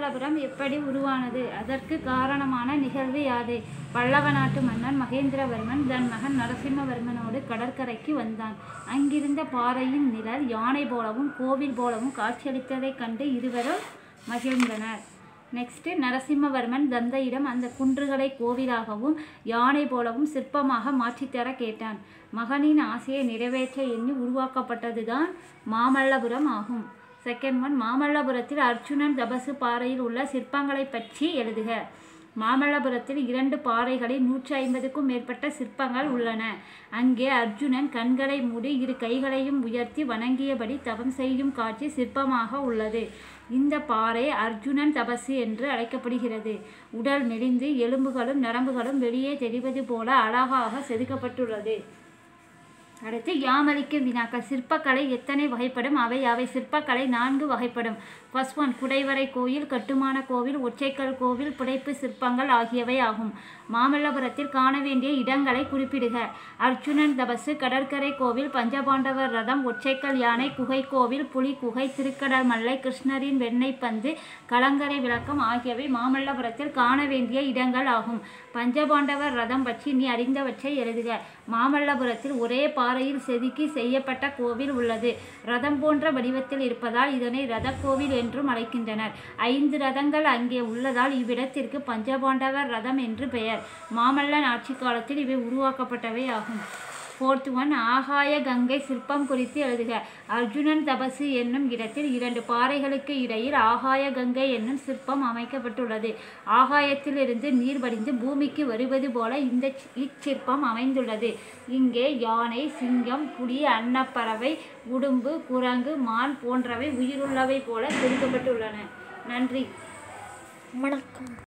மாமல்லபுரம் எப்படி உருவானது அதற்கு காரணமான நிகழ்வு யாது பல்லவ நாட்டு மன்னன் மகேந்திரவர்மன் தன் மகன் நரசிம்மவர்மனோடு கடற்கரைக்கு வந்தான் அங்கிருந்த பாறையின் நிழல் யானை போலவும் கோவில் போலவும் காட்சியளித்ததைக் கண்டு இருவரும் மகிழ்ந்தனர் நெக்ஸ்ட் நரசிம்மவர்மன் தந்தையிடம் அந்த குன்றுகளை கோவிலாகவும் யானை போலவும் சிற்பமாக மாற்றித்தர கேட்டான் மகனின் ஆசையை நிறைவேற்ற எண்ணி உருவாக்கப்பட்டதுதான் மாமல்லபுரம் ஆகும் செகண்ட் ஒன் மாமல்லபுரத்தில் அர்ஜுனன் தபசு பாறையில் உள்ள சிற்பங்களை பற்றி எழுதுக மாமல்லபுரத்தில் இரண்டு பாறைகளில் நூற்றி ஐம்பதுக்கும் மேற்பட்ட சிற்பங்கள் உள்ளன அங்கே அர்ஜுனன் கண்களை மூடி இரு கைகளையும் உயர்த்தி வணங்கியபடி தவம் செய்யும் காட்சி சிற்பமாக உள்ளது இந்த பாறை அர்ஜுனன் தபசு என்று அழைக்கப்படுகிறது உடல் மெலிந்து எலும்புகளும் நரம்புகளும் வெளியே தெரிவது போல அழகாக செதுக்கப்பட்டுள்ளது அடுத்து யாமளிக்கும் வினாக்கள் சிற்பக்கலை எத்தனை வகைப்படும் அவை அவை சிற்பக்கலை நான்கு வகைப்படும் ஃபர்ஸ்ட் ஒன் குடைவரை கோயில் கட்டுமான கோவில் ஒற்றைக்கல் கோவில் புடைப்பு சிற்பங்கள் ஆகியவை ஆகும் மாமல்லபுரத்தில் காண வேண்டிய இடங்களை குறிப்பிடுக அர்ஜுனன் தபசு கடற்கரை கோவில் பஞ்சபாண்டவர் ரதம் ஒற்றைக்கல் யானை குகை கோவில் புலி குகை திருக்கடல் மல்லை கிருஷ்ணரின் வெண்ணெய் பந்து கலங்கரை விளக்கம் ஆகியவை மாமல்லபுரத்தில் காண வேண்டிய இடங்கள் ஆகும் பஞ்சபாண்டவர் ரதம் பற்றி நீ அறிந்தவற்றை எழுதுக மாமல்லபுரத்தில் ஒரே பாறையில் செதுக்கி செய்யப்பட்ட கோவில் உள்ளது ரதம் போன்ற வடிவத்தில் இருப்பதால் இதனை ரதக்கோவில் என்றும் அழைக்கின்றனர் ஐந்து ரதங்கள் அங்கே உள்ளதால் இவ்விடத்திற்கு பஞ்சபாண்டவர் ரதம் என்று பெயர் மாமல்லன் ஆட்சி காலத்தில் இவை உருவாக்கப்பட்டவை ஆகும் ஃபோர்த் ஒன் ஆகாய கங்கை சிற்பம் குறித்து எழுதுக அர்ஜுனன் தபசு என்னும் இடத்தில் இரண்டு பாறைகளுக்கு இடையில் ஆகாய கங்கை என்னும் சிற்பம் அமைக்கப்பட்டுள்ளது ஆகாயத்திலிருந்து நீர் வடிந்து பூமிக்கு வருவது போல இந்த சி- இச்சிற்பம் அமைந்துள்ளது இங்கே யானை சிங்கம் புலி அன்னப்பறவை உடும்பு குரங்கு மான் போன்றவை உயிருள்ளவை போல செதுக்கப்பட்டுள்ளன நன்றி வணக்கம்